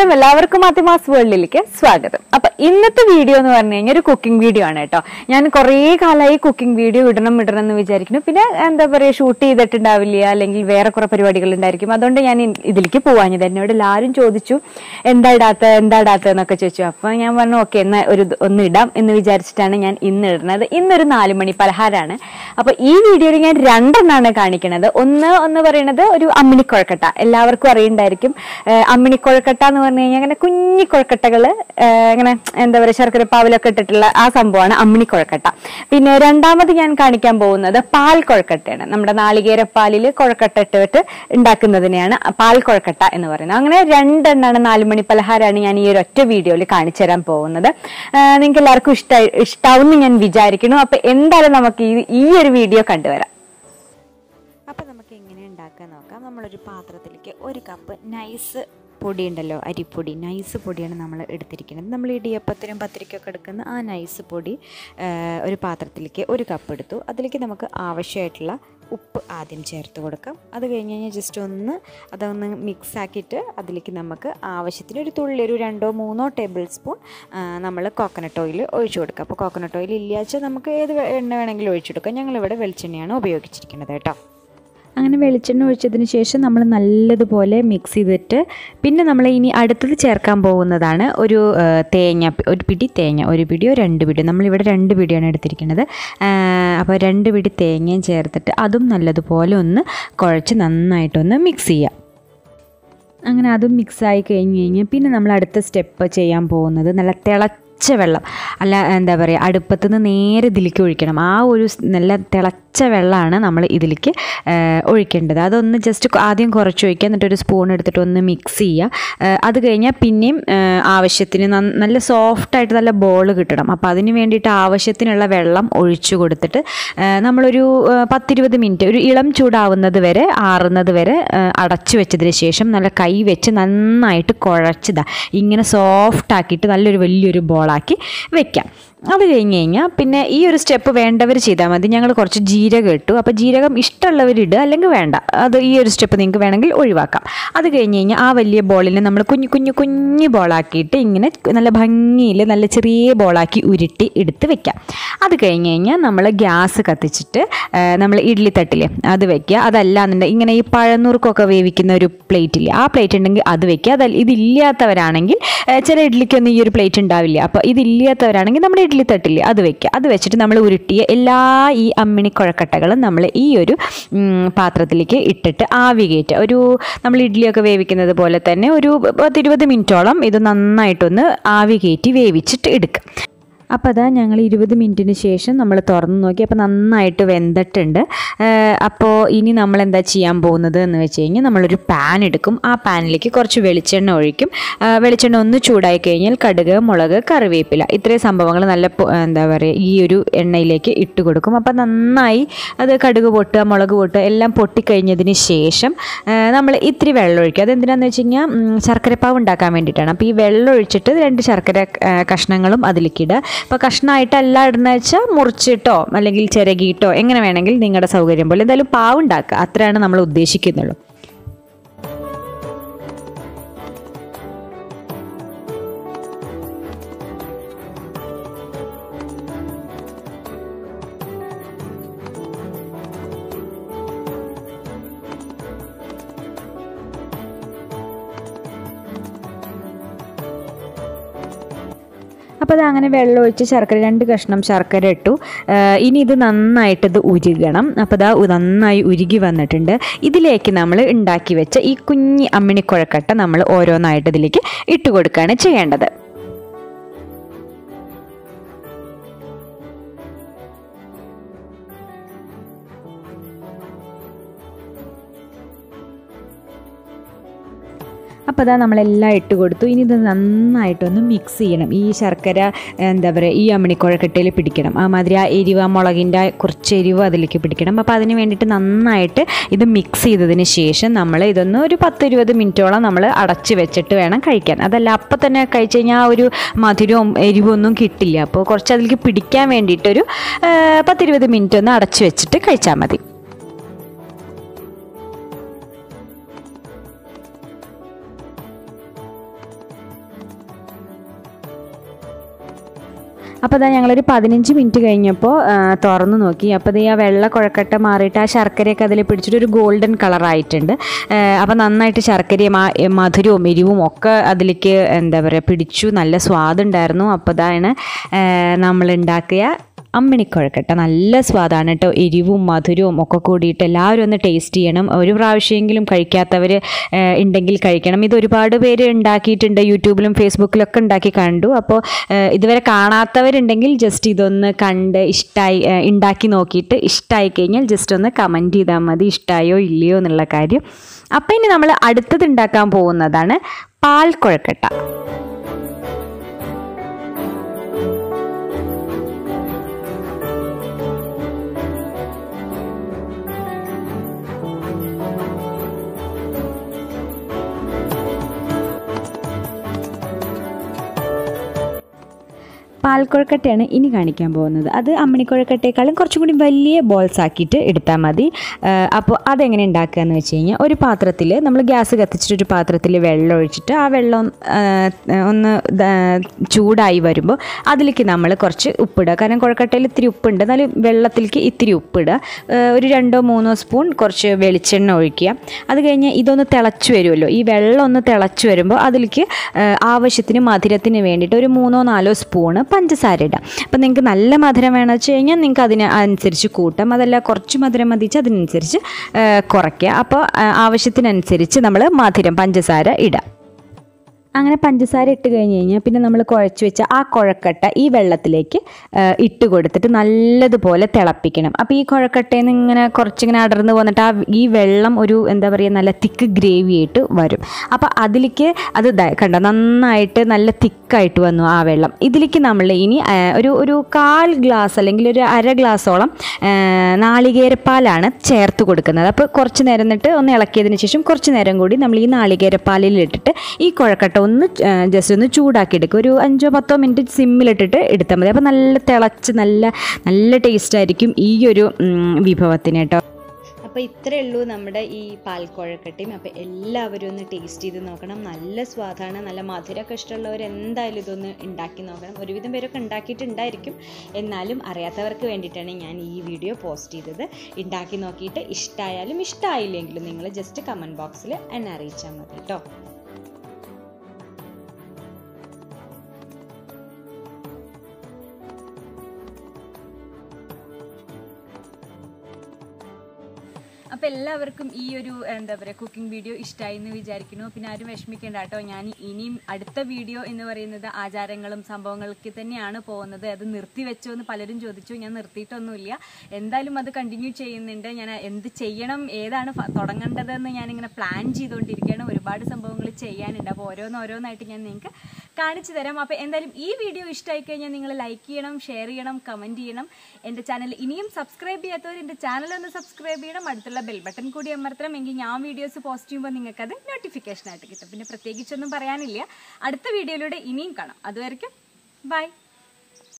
നമസ്കാരം എല്ലാവർക്കും മാത്തിമാസ് വേൾഡിലേക്ക് സ്വാഗതം അപ്പൊ ഇന്നത്തെ വീഡിയോ എന്ന് പറഞ്ഞു കഴിഞ്ഞാൽ ഒരു കുക്കിംഗ് വീഡിയോ ആണ് കേട്ടോ ഞാൻ കുറേ കാലമായി കുക്കിംഗ് വീഡിയോ ഇടണം ഇടണം എന്ന് വിചാരിക്കുന്നു പിന്നെ എന്താ പറയുക ഷൂട്ട് ചെയ്തിട്ടുണ്ടാവില്ല അല്ലെങ്കിൽ വേറെ കുറെ പരിപാടികൾ ഉണ്ടായിരിക്കും അതുകൊണ്ട് ഞാൻ ഇ- ഇതിലേക്ക് പോവാഞ്ഞത് എന്നോട് എല്ലാവരും ചോദിച്ചു എന്താ ഇടാത്ത എന്താ ഇടാത്ത എന്നൊക്കെ ചോദിച്ചു അപ്പൊ ഞാൻ പറഞ്ഞു ഓക്കെ എന്നാ ഒരു ഇത് ഒന്ന് ഇടാം എന്ന് വിചാരിച്ചിട്ടാണ് ഞാൻ ഇന്ന് ഇടുന്നത് ഇന്നൊരു നാല് മണി പലഹാരമാണ് അപ്പൊ ഈ വീഡിയോയിൽ ഞാൻ രണ്ടെണ്ണമാണ് കാണിക്കുന്നത് ഒന്ന് ഒന്ന് പറയുന്നത് ഒരു അമ്മിണിക്കൊഴക്കട്ട എല്ലാവർക്കും അറിയുണ്ടായിരിക്കും ഏഹ് അമ്മിണിക്കൊഴക്കട്ട എന്ന് പറഞ്ഞു കഴിഞ്ഞാൽ അങ്ങനെ കുഞ്ഞി കൊഴക്കട്ടകള് ഏഹ് ഇങ്ങനെ എന്താ പറയുക ശർക്കര പാവിലൊക്കെ ഇട്ടിട്ടുള്ള ആ സംഭവമാണ് അമ്മിണിക്കൊഴക്കട്ട പിന്നെ രണ്ടാമത് ഞാൻ കാണിക്കാൻ പോകുന്നത് പാൽ കൊഴക്കട്ടയാണ് നമ്മുടെ നാളികേരപ്പാലിൽ കൊഴക്കട്ട ഇട്ടിട്ട് ഉണ്ടാക്കുന്നതിനെയാണ് പാൽ കൊഴക്കട്ട എന്ന് പറയുന്നത് അങ്ങനെ രണ്ടെണ്ണമാണ് നാലുമണി പലഹാരമാണ് ഞാൻ ഈ ഒരു ഒറ്റ വീഡിയോയിൽ കാണിച്ചു തരാൻ പോകുന്നത് നിങ്ങൾക്ക് എല്ലാവർക്കും ഇഷ്ടമായി ഇഷ്ടാവും എന്ന് ഞാൻ വിചാരിക്കുന്നു അപ്പൊ എന്തായാലും നമുക്ക് ഈ ഈ ഒരു വീഡിയോ കണ്ടുവരാം അപ്പോൾ നമുക്ക് എങ്ങനെ ഉണ്ടാക്കാൻ നോക്കാം നമ്മളൊരു പാത്രത്തിലേക്ക് ഒരു കപ്പ് നൈസ് പൊടി ഉണ്ടല്ലോ അരിപ്പൊടി നൈസ് പൊടിയാണ് നമ്മൾ എടുത്തിരിക്കുന്നത് നമ്മൾ ഇടിയപ്പത്തിനും പത്തിരിക്കൊക്കെ എടുക്കുന്ന ആ നൈസ് പൊടി ആ, ഒരു പാത്രത്തിലേക്ക് ഒരു കപ്പ് എടുത്തു അതിലേക്ക് നമുക്ക് ആവശ്യമായിട്ടുള്ള ഉപ്പ് ആദ്യം ചേർത്ത് കൊടുക്കാം അത് കഴിഞ്ഞ് കഴിഞ്ഞാൽ ജസ്റ്റ് ഒന്ന് അതൊന്ന് മിക്സ് ആക്കിയിട്ട് അതിലേക്ക് നമുക്ക് ആവശ്യത്തിന് ഒരു തുള്ളി ഒരു രണ്ടോ മൂന്നോ ടേബിൾ സ്പൂൺ നമ്മൾ കോക്കനട്ട് ഓയിൽ ഒഴിച്ചു കൊടുക്കുക അപ്പോൾ കോക്കനട്ട് ഓയിൽ ഇല്ലാച്ചാൽ നമുക്ക് ഏത് വെ- എണ്ണ വേണമെങ്കിലും ഒഴിച്ചു കൊടുക്കാം ഞങ്ങളിവിടെ വെളിച്ചെണ്ണയാണ് ഉപയോഗിച്ചിരിക്കുന്നത് കേട്ടോ അങ്ങനെ വെളിച്ചെണ്ണ ഒഴിച്ചതിന് ശേഷം നമ്മൾ നല്ലതുപോലെ മിക്സ് ചെയ്തിട്ട് പിന്നെ നമ്മൾ ഇനി അടുത്തത് ചേർക്കാൻ പോകുന്നതാണ് ഒരു ആ, തേങ്ങ ഒരു പിടി തേങ്ങ ഒരു പിടിയോ രണ്ട് പിടിയോ നമ്മളിവിടെ രണ്ട് പിടിയാണ് എടുത്തിരിക്കുന്നത് ആ, അപ്പോൾ രണ്ട് പിടി തേങ്ങയും ചേർത്തിട്ട് അതും നല്ലതുപോലെ ഒന്ന് കുഴച്ച് നന്നായിട്ടൊന്ന് മിക്സ് ചെയ്യാം അങ്ങനെ അതും മിക്സായി കഴിഞ്ഞ് കഴിഞ്ഞാൽ പിന്നെ നമ്മൾ അടുത്ത സ്റ്റെപ്പ് ചെയ്യാൻ പോകുന്നത് നല്ല തിളച്ച വെള്ളം അല്ല എന്താ പറയുക അടുപ്പത്ത് നിന്ന് നേരെ ഇതിലേക്ക് ഒഴിക്കണം ആ ഒരു സ് നല്ല തിളച്ച വെള്ളമാണ് നമ്മൾ ഇതിലേക്ക് ആ, ഒഴിക്കേണ്ടത് അതൊന്ന് ജസ്റ്റ് ആദ്യം കുറച്ച് ഒഴിക്കുക എന്നിട്ട് ഒരു സ്പൂൺ എടുത്തിട്ട് ഒന്ന് മിക്സ് ചെയ്യുക ആ, അത് കഴിഞ്ഞാൽ പിന്നെയും ആ, ആവശ്യത്തിന് നന്ന- നല്ല സോഫ്റ്റായിട്ട് നല്ല ബോൾ കിട്ടണം അപ്പോൾ അതിന് വേണ്ടിയിട്ട് ആവശ്യത്തിനുള്ള വെള്ളം ഒഴിച്ചു കൊടുത്തിട്ട് ആ, നമ്മളൊരു ആ, പത്തിരുപത് മിനിറ്റ് ഒരു ഇളം ചൂടാവുന്നത് വരെ ആറുന്നത് വരെ ആ, അടച്ചു വെച്ചതിന് ശേഷം നല്ല കൈ വെച്ച് നന്നായിട്ട് കുഴച്ചതാ ഇങ്ങനെ സോഫ്റ്റ് ആക്കിയിട്ട് നല്ലൊരു വലിയൊരു ബോളാക്കി വെക്കാം അത് കഴിഞ്ഞ് കഴിഞ്ഞാൽ പിന്നെ ഈ ഒരു സ്റ്റെപ്പ് വേണ്ടവർ ചെയ്താൽ മതി ഞങ്ങൾ കുറച്ച് ജീരകം ഇട്ടു അപ്പോൾ ജീരകം ഇഷ്ടമുള്ളവർ ഇടുക അല്ലെങ്കിൽ വേണ്ട അത് ഈ ഒരു സ്റ്റെപ്പ് നിങ്ങൾക്ക് വേണമെങ്കിൽ ഒഴിവാക്കാം അത് കഴിഞ്ഞ് കഴിഞ്ഞാൽ ആ വലിയ ബോളിനെ നമ്മൾ കുഞ്ഞു കുഞ്ഞു കുഞ്ഞു ബോളാക്കിയിട്ട് ഇങ്ങനെ നല്ല ഭംഗിയിൽ നല്ല ചെറിയ ബോളാക്കി ഉരുട്ടി എടുത്ത് വെക്കാം അത് കഴിഞ്ഞ് കഴിഞ്ഞാൽ നമ്മൾ ഗ്യാസ് കത്തിച്ചിട്ട് നമ്മൾ ഇഡ്ഡലി തട്ടില്ലേ അത് വെക്കുക അതല്ല എന്നുണ്ടെങ്കിൽ ഇങ്ങനെ ഈ പഴനൂർക്കൊക്കെ വേവിക്കുന്ന ഒരു പ്ലേറ്റില്ലേ ആ പ്ലേറ്റ് ഉണ്ടെങ്കിൽ അത് വെക്കുക അതല്ല ഇതില്ലാത്തവരാണെങ്കിൽ ആ, ചില ഇഡ്ഡലിക്കൊന്നും ഈ ഒരു പ്ലേറ്റ് ഉണ്ടാവില്ല അപ്പോൾ ഇതില്ലാത്തവരാണെങ്കിൽ നമ്മുടെ ഇഡ്ഡലി തട്ടില്ലേ അത് വെക്കുക അത് വെച്ചിട്ട് നമ്മൾ ഉരുട്ടിയ എല്ലാ ഈ അമ്മിണി കുഴക്കട്ടകളും നമ്മൾ ഈ ഒരു ഉം, പാത്രത്തിലേക്ക് ഇട്ടിട്ട് ആവി കയറ്റുക ഒരു നമ്മൾ ഇഡ്ഡലിയൊക്കെ വേവിക്കുന്നത് പോലെ തന്നെ ഒരു പത്തിരുപത് മിനിറ്റോളം ഇത് നന്നായിട്ടൊന്ന് ആവി കയറ്റി വേവിച്ചിട്ട് എടുക്കുക അപ്പോൾ അതാ ഞങ്ങൾ ഇരുപത് മിനിറ്റിന് ശേഷം നമ്മൾ തുറന്ന് നോക്കി അപ്പോൾ നന്നായിട്ട് വെന്തിട്ടുണ്ട് അപ്പോൾ ഇനി നമ്മൾ എന്താ ചെയ്യാൻ പോകുന്നത് എന്ന് വെച്ച് കഴിഞ്ഞാൽ നമ്മളൊരു പാൻ എടുക്കും ആ പാനിലേക്ക് കുറച്ച് വെളിച്ചെണ്ണ ഒഴിക്കും ആ, വെളിച്ചെണ്ണ ഒന്ന് ചൂടായി കഴിഞ്ഞാൽ കടുക് മുളക് കറിവേപ്പില ഇത്രയും സംഭവങ്ങൾ നല്ല പൊ- എന്താ പറയുക ഈ ഒരു എണ്ണയിലേക്ക് ഇട്ട് കൊടുക്കും അപ്പോൾ നന്നായി അത് കടുക് പൊട്ടുക മുളക് പൊട്ടുക എല്ലാം പൊട്ടിക്കഴിഞ്ഞതിന് ശേഷം നമ്മൾ ഇത്തിരി വെള്ളം ഒഴിക്കുക അതെന്തിനാന്ന് വെച്ച് കഴിഞ്ഞാൽ ഉം, ശർക്കരപ്പാവ് ഉണ്ടാക്കാൻ വേണ്ടിയിട്ടാണ് അപ്പോൾ ഈ വെള്ളം ഒഴിച്ചിട്ട് രണ്ട് ശർക്കര ആ, കഷ്ണങ്ങളും അതിലേക്ക് ഇടുക അപ്പോൾ കഷ്ണമായിട്ടല്ല ഇടുന്ന വെച്ചാൽ മുറിച്ചിട്ടോ അല്ലെങ്കിൽ ചിരകിയിട്ടോ എങ്ങനെ വേണമെങ്കിൽ നിങ്ങളുടെ സൗകര്യം പോലെ എന്തായാലും പാവ് ഉണ്ടാക്കുക അത്രയാണ് നമ്മൾ ഉദ്ദേശിക്കുന്നുള്ളൂ അപ്പോൾ അത് അങ്ങനെ വെള്ളം ഒഴിച്ച് ശർക്കര രണ്ട് കഷ്ണം ശർക്കര ഇട്ടു ആ, ഇനി ഇത് നന്നായിട്ട് ഇത് ഉരുകണം അപ്പോൾ ഇതാ നന്നായി ഉരുകി വന്നിട്ടുണ്ട് ഇതിലേക്ക് നമ്മൾ ഉണ്ടാക്കി വെച്ച ഈ കുഞ്ഞി അമ്മിണിക്കുഴക്കട്ട നമ്മൾ ഓരോന്നായിട്ട് ഇതിലേക്ക് ഇട്ട് കൊടുക്കുകയാണ് ചെയ്യേണ്ടത് അപ്പോൾ അതാ നമ്മളെല്ലാം ഇട്ട് കൊടുത്തു ഇനി ഇത് നന്നായിട്ടൊന്ന് മിക്സ് ചെയ്യണം ഈ ശർക്കര എന്താ പറയുക ഈ അമ്മിണിക്കുഴക്കട്ടയിൽ പിടിക്കണം ആ മാതിരി ആ എരിവ് ആ മുളകിൻ്റെ കുറച്ച് എരിവ് അതിലേക്ക് പിടിക്കണം അപ്പോൾ അതിന് വേണ്ടിയിട്ട് നന്നായിട്ട് ഇത് മിക്സ് ചെയ്തതിന് ശേഷം നമ്മൾ ഇതൊന്ന് ഒരു പത്ത് ഇരുപത് മിനിറ്റോളം നമ്മൾ അടച്ച് വെച്ചിട്ട് വേണം കഴിക്കാൻ അതല്ല അപ്പം തന്നെ കഴിച്ച് കഴിഞ്ഞാൽ ആ ഒരു മധുരവും എരിവും ഒന്നും കിട്ടില്ല അപ്പോൾ കുറച്ച് അതിലേക്ക് പിടിക്കാൻ വേണ്ടിയിട്ടൊരു ആ, പത്തിരുപത് മിനിറ്റ് ഒന്ന് അടച്ച് വെച്ചിട്ട് കഴിച്ചാൽ മതി അപ്പോൾ അതാ ഞങ്ങളൊരു പതിനഞ്ച് മിനിറ്റ് കഴിഞ്ഞപ്പോൾ തുറന്നു നോക്കി അപ്പോൾ ഇത് ആ വെള്ള കുഴക്കട്ട മാറിയിട്ട് ആ ശർക്കരയൊക്കെ അതിൽ പിടിച്ചിട്ട് ഒരു ഗോൾഡൻ കളറായിട്ടുണ്ട് അപ്പോൾ നന്നായിട്ട് ശർക്കരയും ആ എ, മധുരവും എരിവും ഒക്കെ അതിലേക്ക് എന്താ പറയുക പിടിച്ചു നല്ല സ്വാദുണ്ടായിരുന്നു അപ്പോൾ അതാണ് നമ്മൾ ഉണ്ടാക്കിയ അമ്മിണിക്കുഴക്കട്ട നല്ല സ്വാദാണ് കേട്ടോ എരിവും മധുരവും ഒക്കെ കൂടിയിട്ട് എല്ലാവരും ഒന്ന് ടേസ്റ്റ് ചെയ്യണം ഒരു പ്രാവശ്യമെങ്കിലും കഴിക്കാത്തവർ ഉണ്ടെങ്കിൽ കഴിക്കണം ഇത് ഒരുപാട് പേര് ഉണ്ടാക്കിയിട്ടുണ്ട് യൂട്യൂബിലും ഫേസ്ബുക്കിലൊക്കെ ഉണ്ടാക്കി കണ്ടു അപ്പോൾ ഏഹ്, ഇതുവരെ കാണാത്തവരുണ്ടെങ്കിൽ ജസ്റ്റ് ഇതൊന്ന് കണ്ട് ഇഷ്ടമായി ഏഹ്, ഉണ്ടാക്കി നോക്കിയിട്ട് ഇഷ്ടമായി കഴിഞ്ഞാൽ ജസ്റ്റ് ഒന്ന് കമൻറ്റ് ചെയ്താൽ മതി ഇഷ്ടമായോ ഇല്ലയോ എന്നുള്ള കാര്യം അപ്പോൾ ഇനി നമ്മൾ അടുത്തത് ഉണ്ടാക്കാൻ പോകുന്നതാണ് പാൽ കുഴക്കട്ട പാൽക്കുഴക്കട്ടയാണ് ഇനി കാണിക്കാൻ പോകുന്നത് അത് അമ്മിണിക്കുഴക്കട്ടേക്കാളും കുറച്ചും കൂടി വലിയ ബോൾസ് ആക്കിയിട്ട് എടുത്താൽ മതി അപ്പോൾ അതെങ്ങനെ ഉണ്ടാക്കുക എന്ന് വെച്ച് കഴിഞ്ഞാൽ ഒരു പാത്രത്തിൽ നമ്മൾ ഗ്യാസ് കത്തിച്ചിട്ട് ഒരു പാത്രത്തിൽ വെള്ളം ഒഴിച്ചിട്ട് ആ വെള്ളം ആ, ഒന്ന് ദ- ചൂടായി വരുമ്പോൾ അതിലേക്ക് നമ്മൾ കുറച്ച് ഉപ്പിടുക കാരണം കുഴക്കട്ടയിൽ ഇത്തിരി ഉപ്പുണ്ട് എന്നാലും വെള്ളത്തിലേക്ക് ഇത്തിരി ഉപ്പിടുക ആ, ഒരു രണ്ടോ മൂന്നോ സ്പൂൺ കുറച്ച് വെളിച്ചെണ്ണ ഒഴിക്കുക അത് കഴിഞ്ഞ് ഇതൊന്ന് തിളച്ച് വരുമല്ലോ ഈ വെള്ളം ഒന്ന് തിളച്ച് വരുമ്പോൾ അതിലേക്ക് ആ, ആവശ്യത്തിന് മധുരത്തിന് വേണ്ടിയിട്ട് ഒരു മൂന്നോ നാലോ സ്പൂണ് പഞ്ചസാര ഇടാം അപ്പം നിങ്ങൾക്ക് നല്ല മധുരം വേണമെന്ന് വെച്ച് കഴിഞ്ഞാൽ നിങ്ങൾക്ക് അതിന് അനുസരിച്ച് കൂട്ടാം അതല്ല കുറച്ച് മധുരം മതിച്ച് അതിനനുസരിച്ച് ആ, കുറയ്ക്കുക അപ്പോൾ ആ, ആവശ്യത്തിനനുസരിച്ച് നമ്മൾ മധുരം പഞ്ചസാര ഇടാം അങ്ങനെ പഞ്ചസാര ഇട്ട് കഴിഞ്ഞ് കഴിഞ്ഞാൽ പിന്നെ നമ്മൾ കുഴച്ച് വെച്ച ആ കുഴക്കട്ട ഈ വെള്ളത്തിലേക്ക് ആ, ഇട്ട് കൊടുത്തിട്ട് നല്ലതുപോലെ തിളപ്പിക്കണം അപ്പോൾ ഈ കുഴക്കട്ടയിൽ നിന്ന് ഇങ്ങനെ കുറച്ചിങ്ങനെ അടർന്ന് വന്നിട്ട് ആ ഈ വെള്ളം ഒരു എന്താ പറയുക നല്ല തിക്ക് ഗ്രേവി ആയിട്ട് വരും അപ്പോൾ അതിലേക്ക് അത് ദാ കണ്ടോ നന്നായിട്ട് നല്ല തിക്കായിട്ട് വന്നു ആ വെള്ളം ഇതിലേക്ക് നമ്മൾ ഇനി ആ, ഒരു ഒരു കാൽ ഗ്ലാസ് അല്ലെങ്കിൽ ഒരു അര ഗ്ലാസോളം ആ, നാളികേരപ്പാലാണ് ചേർത്ത് കൊടുക്കുന്നത് അപ്പോൾ കുറച്ച് നേരം എന്നിട്ട് ഒന്ന് ഇളക്കിയതിന് ശേഷം കുറച്ച് നേരം കൂടി നമ്മൾ ഈ നാളികേരപ്പാലിൽ ഇട്ടിട്ട് ഈ കുഴക്കട്ട ഒന്ന് ജസ്റ്റ് ഒന്ന് ചൂടാക്കി എടുക്കുക ഒരു അഞ്ചോ പത്തോ മിനിറ്റ് സിമ്മിലിട്ടിട്ട് എടുത്താൽ മതി അപ്പോൾ നല്ല തിളച്ച് നല്ല നല്ല ടേസ്റ്റ് ആയിരിക്കും ഈ ഒരു ഉം, വിഭവത്തിന് കേട്ടോ അപ്പോൾ ഇത്രയേ ഉള്ളൂ നമ്മുടെ ഈ പാൽക്കുഴക്കട്ടയും അപ്പോൾ എല്ലാവരും ഒന്ന് ടേസ്റ്റ് ചെയ്ത് നോക്കണം നല്ല സ്വാദാണ് നല്ല മധുരമൊക്കെ ഇഷ്ടമുള്ളവർ എന്തായാലും ഇതൊന്ന് ഉണ്ടാക്കി നോക്കണം ഒരുവിധം പേരൊക്കെ ഉണ്ടാക്കിയിട്ടുണ്ടായിരിക്കും എന്നാലും അറിയാത്തവർക്ക് വേണ്ടിയിട്ടാണ് ഞാൻ ഈ വീഡിയോ പോസ്റ്റ് ചെയ്തത് ഉണ്ടാക്കി നോക്കിയിട്ട് ഇഷ്ടമായാലും ഇഷ്ടമായില്ലെങ്കിലും നിങ്ങൾ ജസ്റ്റ് കമൻറ്റ് ബോക്സിൽ എന്നെ അറിയിച്ചാൽ മതി കേട്ടോ അപ്പോൾ എല്ലാവർക്കും ഈ ഒരു എന്താ പറയുക കുക്കിംഗ് വീഡിയോ ഇഷ്ടമായി എന്ന് വിചാരിക്കുന്നു പിന്നെ ആരും വിഷമിക്കേണ്ട കേട്ടോ ഞാൻ ഇനിയും അടുത്ത വീഡിയോ എന്ന് പറയുന്നത് ആചാരങ്ങളും സംഭവങ്ങൾക്ക് തന്നെയാണ് പോകുന്നത് അത് നിർത്തി വെച്ചോ എന്ന് പലരും ചോദിച്ചു ഞാൻ നിർത്തിയിട്ടൊന്നുമില്ല എന്തായാലും അത് കണ്ടിന്യൂ ചെയ്യുന്നുണ്ട് ഞാൻ എന്ത് ചെയ്യണം ഏതാണ് ഫ- തുടങ്ങേണ്ടതെന്ന് ഞാനിങ്ങനെ പ്ലാൻ ചെയ്തുകൊണ്ടിരിക്കുകയാണ് ഒരുപാട് സംഭവങ്ങൾ ചെയ്യാനുണ്ട് അപ്പോൾ ഓരോന്ന് ഓരോന്നായിട്ട് ഞാൻ നിങ്ങൾക്ക് കാണിച്ചു തരാം അപ്പോൾ എന്തായാലും ഈ വീഡിയോ ഇഷ്ടമായി കഴിഞ്ഞാൽ നിങ്ങൾ ലൈക്ക് ചെയ്യണം ഷെയർ ചെയ്യണം കമൻറ്റ് ചെയ്യണം എൻ്റെ ചാനൽ ഇനിയും സബ്സ്ക്രൈബ് ചെയ്യാത്തവർ എൻ്റെ ചാനൽ ഒന്ന് സബ്സ്ക്രൈബ് ചെയ്യണം അടുത്തുള്ള ബെൽ ബട്ടൺ കൂടി അമർത്തണം എങ്കിൽ ഞാൻ വീഡിയോസ് പോസ്റ്റ് ചെയ്യുമ്പോൾ നിങ്ങൾക്കത് നോട്ടിഫിക്കേഷൻ ആയിട്ട് കിട്ടും പിന്നെ പ്രത്യേകിച്ചൊന്നും പറയാനില്ല അടുത്ത വീഡിയോയിലൂടെ ഇനിയും കാണാം അതുവരെയ്ക്കും ബൈ